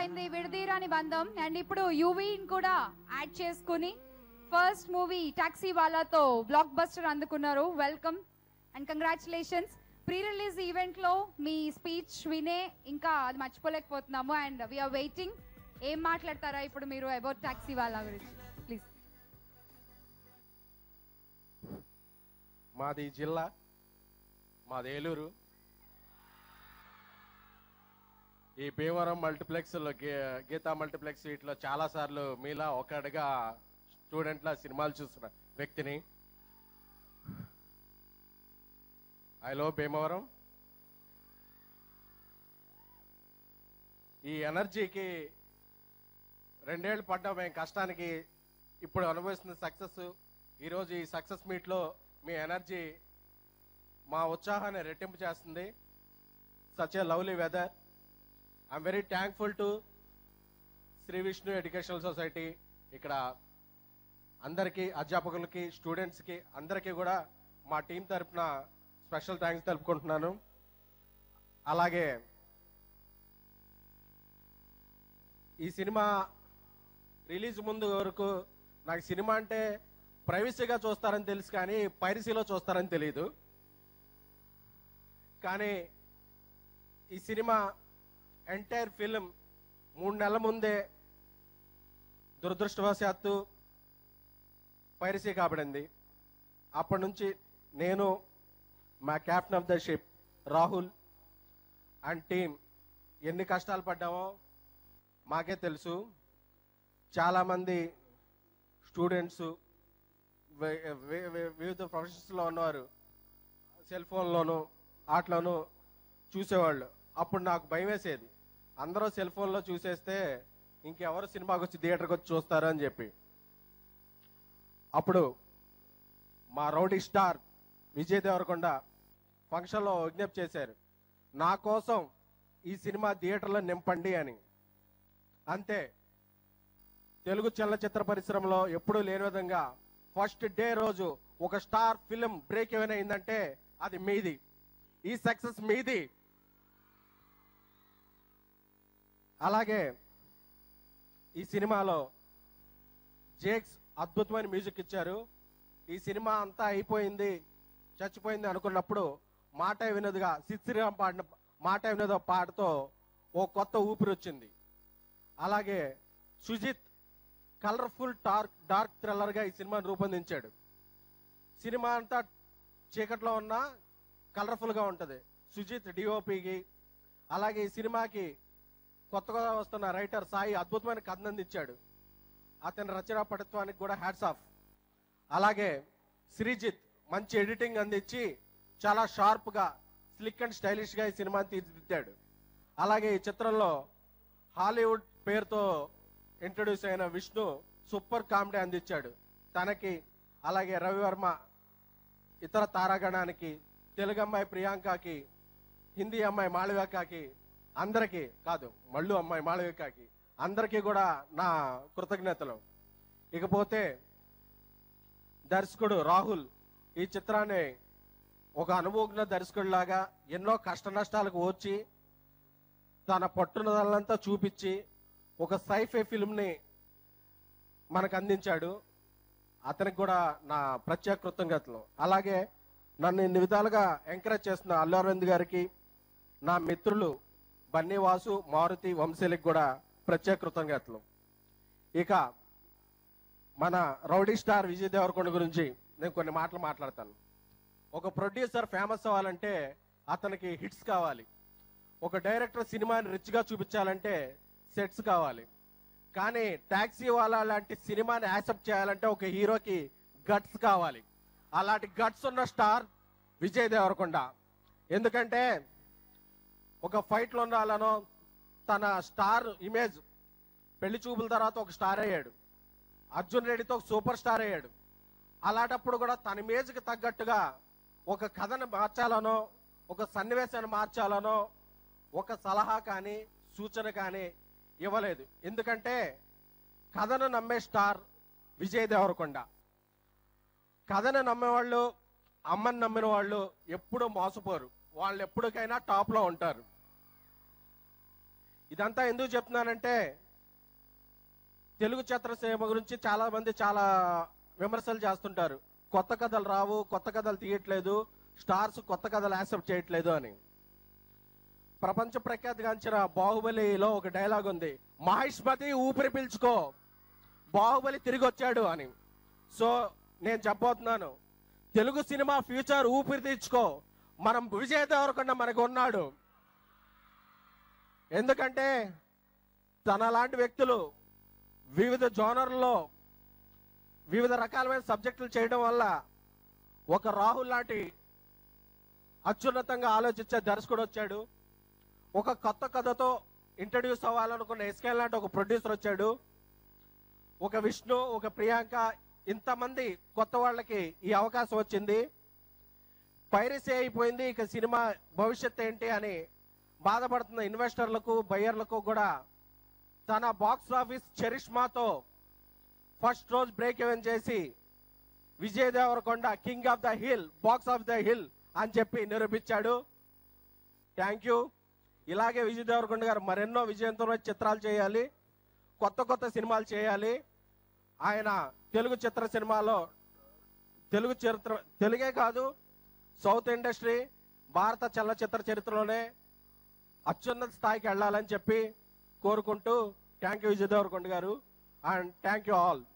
అయింది విడదీరాని బంధం అండ్ ఇప్పుడు యూవీని కూడా యాడ్ చేసుకుని ఫస్ట్ మూవీ టాక్సీ వాళ్ళతో బ్లాక్ బస్టర్ అందుకున్నారు welcome and congratulations pre release event లో మీ స్పీచ్ వినే ఇంకా అది మర్చిపోలేకపోతున్నాము అండ్ వీఆర్ వెయిటింగ్ ఏం మాట్లాడతారా ఇప్పుడు మీరు అబౌట్ టాక్సీ వాళ్ళ గురించి ప్లీజ్ మాది జిల్లా మాది ఏలూరు ఈ భీమవరం మల్టీప్లెక్స్లో గే గీతా మల్టీప్లెక్స్ వీటిలో చాలా సార్లు మీలా ఒకటిగా స్టూడెంట్ల సినిమాలు చూసిన వ్యక్తిని ఐ లవ్ భీమవరం ఈ ఎనర్జీకి రెండేళ్ళు పడ్డ మేము కష్టానికి ఇప్పుడు అనుభవిస్తున్న సక్సెస్ ఈరోజు ఈ సక్సెస్ మీట్లో మీ ఎనర్జీ మా ఉత్సాహాన్ని రెట్టింపు చేస్తుంది such a lovely weather I'm very thankful to Sri Vishnu educational society ఇక్కడ అందరికీ అధ్యాపకులకి స్టూడెంట్స్కి అందరికీ కూడా మా టీం తరపున స్పెషల్ థ్యాంక్స్ తెలుపుకుంటున్నాను అలాగే ఈ సినిమా రిలీజ్ ముందు వరకు నాకు సినిమా అంటే ప్రైవసీగా చూస్తారని తెలుసు కానీ పైరసీలో చూస్తారని తెలియదు కానీ ఈ సినిమా ఎంటైర్ ఫిలిం మూడు నెలల ముందే దురదృష్టవశాత్తు పైరసీ కాబడింది అప్పటి నుంచి నేను మా captain of the ship Rahul and team ఎన్ని కష్టాలు పడ్డామో మాకే తెలుసు చాలామంది స్టూడెంట్స్ వివిధ ప్రొఫెషన్స్లో ఉన్నవారు సెల్ ఫోన్లోను వాటిలోనూ చూసేవాళ్ళు అప్పుడు నాకు భయం వేసేది అందరూ సెల్ ఫోన్లో చూసేస్తే ఇంకెవరు సినిమాకి వచ్చి థియేటర్కి వచ్చి చూస్తారు అని చెప్పి అప్పుడు మా రౌడీ స్టార్ విజయ్ దేవరకొండ ఫంక్షన్లో విజ్ఞప్తి చేశారు నా కోసం ఈ సినిమా థియేటర్లో నింపండి అని అంతే తెలుగు చలనచిత్ర పరిశ్రమలో ఎప్పుడూ లేని విధంగా ఫస్ట్ డే రోజు ఒక స్టార్ ఫిలిం బ్రేక్ ఏమైనా అయిందంటే అది మీది ఈ సక్సెస్ మీది అలాగే ఈ సినిమాలో జేక్స్ అద్భుతమైన మ్యూజిక్ ఇచ్చారు ఈ సినిమా అంతా అయిపోయింది చచ్చిపోయింది అనుకున్నప్పుడు మాట వినోదుగా సిత్శ్రీరామ్ పాడిన మాట వినోద పాటతో ఓ కొత్త ఊపిరి వచ్చింది అలాగే సుజిత్ కలర్ఫుల్ డార్క్ డార్క్ థ్రిల్లర్గా ఈ సినిమాను రూపొందించాడు సినిమా అంతా చీకట్లో ఉన్నా కలర్ఫుల్గా ఉంటుంది సుజిత్ డిఓపికి అలాగే ఈ సినిమాకి కొత్తగా వస్తున్న రైటర్ సాయి అద్భుతమైన కథను అందించాడు అతని రచనా పటత్వానికి కూడా హ్యాట్స్ ఆఫ్ అలాగే శ్రీజిత్ మంచి ఎడిటింగ్ అందించి చాలా షార్ప్గా స్లిక్ అండ్ స్టైలిష్గా ఈ సినిమాని తీర్చిదిద్దాడు అలాగే ఈ చిత్రంలో హాలీవుడ్ పేరుతో ఇంట్రడ్యూస్ అయిన విష్ణు సూపర్ కామెడీ అందించాడు తనకి అలాగే రవివర్మ ఇతర తారాగణానికి తెలుగు అమ్మాయి ప్రియాంకకి హిందీ అమ్మాయి మాళవికకి అందరికీ కాదు మళ్ళు అమ్మాయి మాళవికకి అందరికీ కూడా నా కృతజ్ఞతలు ఇకపోతే దర్శకుడు రాహుల్ ఈ చిత్రాన్ని ఒక అనుభవజ్ఞ దర్శకుడిలాగా ఎన్నో కష్ట నష్టాలకు వచ్చి తన పట్టుదలంతా చూపించి ఒక సైఫై ఫిల్మ్ని మనకు అందించాడు అతనికి కూడా నా ప్రత్యేక కృతజ్ఞతలు అలాగే నన్ను ఇన్ని విధాలుగా ఎంకరేజ్ చేస్తున్న అల్లు అరవింద్ గారికి నా మిత్రులు బన్నీ వాసు మారుతి వంశీలకు కూడా ప్రత్యేక కృతజ్ఞతలు ఇక మన రౌడీ స్టార్ విజయ్ దేవరకొండ గురించి నేను కొన్ని మాటలు మాట్లాడతాను ఒక ప్రొడ్యూసర్ ఫేమస్ అవ్వాలంటే అతనికి హిట్స్ కావాలి ఒక డైరెక్టర్ సినిమాని రిచ్గా చూపించాలంటే సెట్స్ కావాలి కానీ టాక్సీ వాలా లాంటి సినిమాని యాక్సెప్ట్ చేయాలంటే ఒక హీరోకి గట్స్ కావాలి అలాంటి గట్స్ ఉన్న స్టార్ విజయ్ దేవరకొండ ఎందుకంటే ఒక ఫైట్లో ఉండాలనో తన స్టార్ ఇమేజ్ పెళ్లి చూపుల తర్వాత ఒక స్టార్ అయ్యాడు అర్జున్ రెడ్డితో ఒక సూపర్ స్టార్ అయ్యాడు అలాంటప్పుడు కూడా తన ఇమేజ్కి తగ్గట్టుగా ఒక కథను మార్చాలనో ఒక సన్నివేశాన్ని మార్చాలనో ఒక సలహా కానీ సూచన కానీ ఇవ్వలేదు ఎందుకంటే కథను నమ్మే స్టార్ విజయ్ దేవరకొండ కథను నమ్మేవాళ్ళు అమ్మని నమ్మిన వాళ్ళు ఎప్పుడూ మోసపోరు వాళ్ళు ఎప్పటికైనా టాప్లో ఉంటారు ఇదంతా ఎందుకు చెప్తున్నానంటే తెలుగు చిత్రసీమ గురించి చాలా మంది చాలా విమర్శలు చేస్తుంటారు కొత్త కథలు రావు కొత్త కథలు తీయట్లేదు స్టార్స్ కొత్త కథలు యాక్సెప్ట్ చేయట్లేదు అని ప్రపంచ ప్రఖ్యాతిగాంచిన బాహుబలిలో ఒక డైలాగ్ ఉంది మహేష్మతి ఊపిరి పీల్చుకో బాహుబలి తిరిగి వచ్చాడు అని సో నేను చెప్పబోతున్నాను తెలుగు సినిమా ఫ్యూచర్ ఊపిరి తీర్చుకో మనం విజయ్ దేవరకొండ మనకు ఉన్నాడు ఎందుకంటే తన లాంటి వ్యక్తులు వివిధ జోనర్లో వివిధ రకాలమైన సబ్జెక్టులు చేయడం వల్ల ఒక రాహుల్ లాంటి అత్యున్నతంగా ఆలోచించే దర్శకుడు వచ్చాడు ఒక కొత్త కథతో ఇంట్రడ్యూస్ అవ్వాలనుకున్న ఎస్కేల్ లాంటి ఒక ప్రొడ్యూసర్ వచ్చాడు ఒక విష్ణు ఒక ప్రియాంక ఇంతమంది కొత్త వాళ్ళకి ఈ అవకాశం వచ్చింది పైరసీ అయిపోయింది ఇక సినిమా భవిష్యత్ ఏంటి అని బాధపడుతున్న ఇన్వెస్టర్లకు బయ్యర్లకు కూడా తన బాక్స్ ఆఫీస్ చరిష్మాతో ఫస్ట్ రోజు బ్రేక్ ఈవెన్ చేసి Vijay Deverakonda king of the hill box of the hill అని చెప్పి నిరూపించాడు థ్యాంక్ యూ ఇలాగే విజయ్ దేవరకొండ గారు మరెన్నో విజయంతో చిత్రాలు చేయాలి కొత్త కొత్త సినిమాలు చేయాలి ఆయన తెలుగు చిత్ర సినిమాలో తెలుగు చరిత్ర తెలుగే కాదు సౌత్ ఇండస్ట్రీ భారత చలనచిత్ర చరిత్రలోనే అత్యున్నత స్థాయికి వెళ్ళాలని చెప్పి కోరుకుంటూ థ్యాంక్ యూ విజయ్ దేవరకొండ గారు అండ్ థ్యాంక్ యూ ఆల్